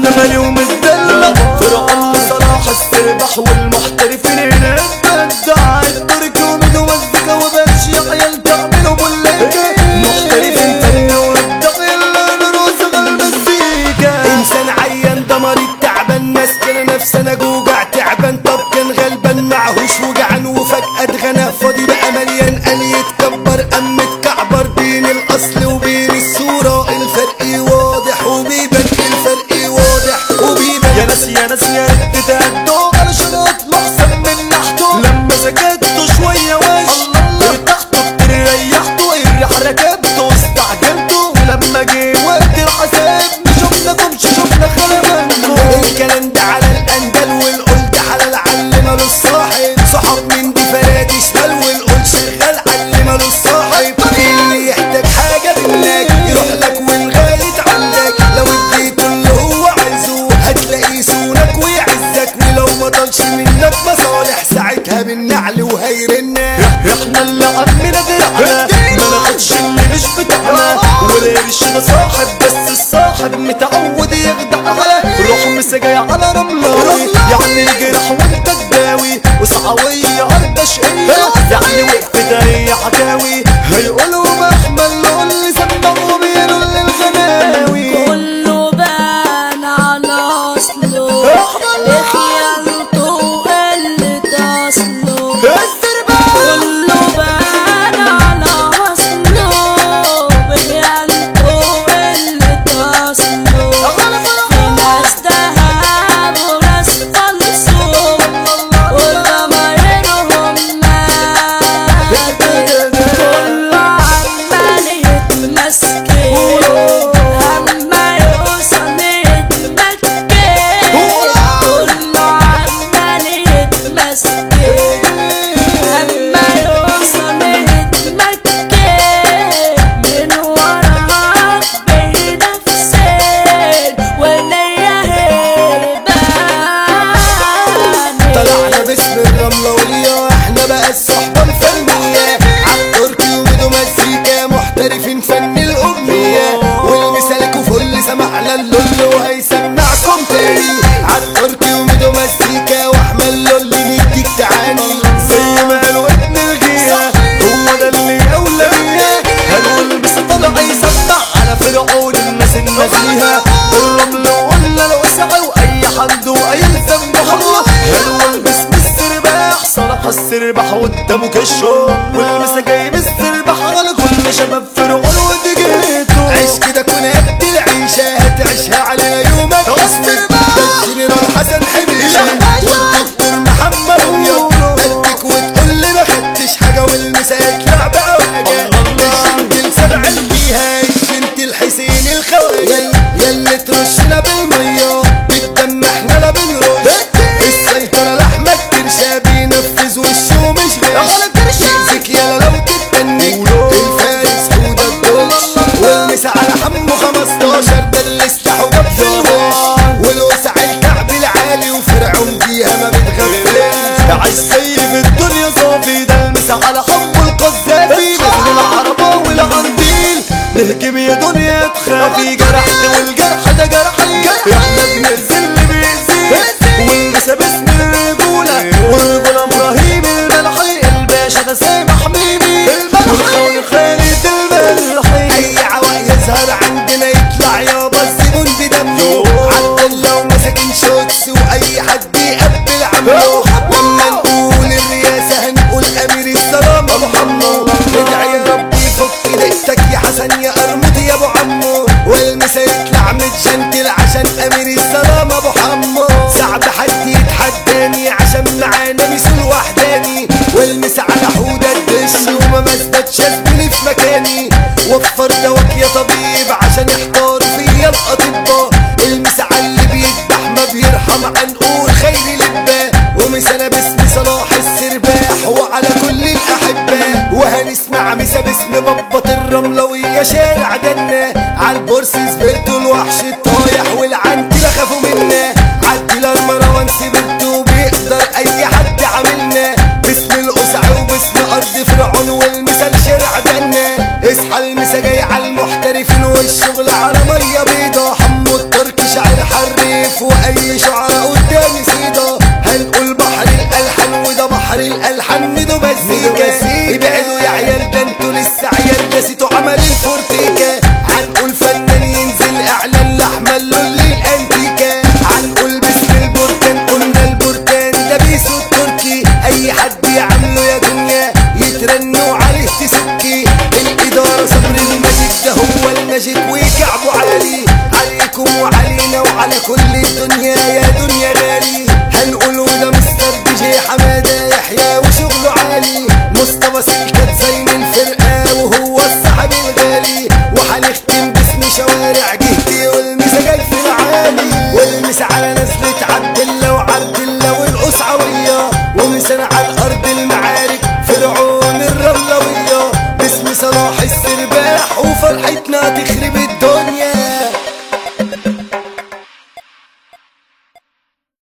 احنا غالي ومتدلع فرعون صلاح السربح والمحترفين هنا بدع التركي وميدو مزيكا وبمشي عيال تعملوا بوليكا محترفين فن وابدع يلا نروس المزيكا انسان عيان ده مريض تعبان ماسكن نفسه انا جوجع تعبان طب كان غلبان معهوش وجعان وفجأة اتغنى فاضي بقى مليان قال يتكبر قام متكعبر بين الاصل وبين الصورة الفرق واضح وبيبان الفرق واضح وبيبان يا ناس يا ناس يا ريت تهدوا علشان اطلع احسن من نحته لما سكتوا شوية وش ارتحتوا كتير ريحتوا الريحة ركبتوا واستعجلتوا ولما جه وقت الحساب شفناكم شفنا خلبانكم الكلام ده على الاندل والقلت حلال علمه للصاحب صحاب من دي فرادي شمال والقول شغال علمه للصاحب اللي يحتاج حاجه منك يروح لك والغاية عندك لو اديته اللي هو عايزه هتلاقيه سونك ويعزك ولو ما طالش منك مصالح ساعتها بالنعل وهيرنك احنا اللي عمنا درعنا ما ناخدش اللي مش بتاعنا والقرش ده صاحب بس الصاحب متعود يخدعنا روح مسجاي على رملاوي يعني جرح وانت تداوي وصحاوية عرضة شقية يعني وقت ده هي حكاوي هيقولوا محمل لون اللي سمع وبيقولوا للغناوي كله بان على اصله خيانته وقلة اصله كله بان على اصله خيانته وقلة اصله في ناس دهب وناس فلسوا وضمايرهم مات كله عمال يتمسكن اما يوصل يتمكن كله عمال يتمسكن اما يوصل يتمكن من وراك بنفسين ونية هربان طلعنا باسم الرملة وليا احنا بقى الصحبة الفنية عالتركي وميدو مزيكا محترفين فن الأغنية والمثالك وفل سمعنا اللول وهيسمعكم تاني عالتركي وميدو مزيكا واحمد اللول نديك تعاني زي ما قالوا ابن الغيرة هو ده اللي أولى بيها هنقول بس طلع يسمع على فرعون الناس النزيهة الرمل وقلنا لو سعوا أي حد وأي ذنب الله هنقول باسم السرباح صلاح السرباح قدامه كشو والمسا جاي من السرباح على كل شباب فرعون ودجيته عيش كده كون قد العيشة هتعيشها على يومك اسمك ده الجنرال حسن حميشة والدكتور محمد أبيض بدك وتقول لي ما خدتش حاجة والمسا يطلع بقى حاجة الجنت السبع فيها الجنت الحسين الخواجة يلي ترشنا بالمية بالدم احنا لا بنرش السيطرة لأحمد كرشة بينفذ وشه مش غش يمسك يلا لو تتنك الفارس حودة الدوش والمسا على حمو 15 ده اللي استحوا جاب في الوش والوسع الكعب العالي وفرعون فيها ما بتغفلش عايش سيف الدنيا صافي ده المسا على حمو القذافي مثل العربة والعنديل نهجم يا دنيا تخافي جرحت والجرح ده جرحي احنا بنأذي اللي بيأذي والمسا باسم الرجولة والرجولة ابراهيم الملحي الباشا ده سامح ميمي والخوي خالد الملحي اي عواء يظهر عندنا يطلع يابا الزبون بدمه عدل لو مساكن شوتس واي حد يقبل عمله لما نقول الرئاسة هنقول امير السلام ابو حمو ادعي ربي يفك دقتك يا حسن يا قرموط يا ابو عمو والمسا يطلع متجنتل عشان امير السلام ابو حمو صعب حد يتحداني عشان معانا مثل وحداني والمسا على حودة الدش وما مثبتش زميلي في مكاني وفر دواك يا طبيب عشان احتار فيا الاطباء المسا على اللي بيذبح ما بيرحم عنقول خير لباه ومسا باسم صلاح السرباح وعلى كل الاحباء وهنسمع مسا باسم ببط الرملوية شارع دنا عالبورس سبرتو الوحش الطايح والعنتلة خافوا منا عدي المروان سبرتو بيقدر اي حد عاملنا باسم القسع وباسم ارض فرعون والمثال شارع دنا اصحى المسا جاي على المحترفين والشغل على ميه بيضا حمو التركي شاعر حري دنيا يا دنيا غالي هنقول وده مستر دي جي حمادة يحيى وشغله عالي مصطفى سلكت زين الفرقة وهو الصاحب الغالي وهنختم باسم شوارع جهتي والمسا في العالي والمسا على نزلة عبد الله وعبد الله والقصعوية ومسا على الأرض المعارك فرعون الرملوية باسم صلاح السرباح وفرحتنا تخرب الدنيا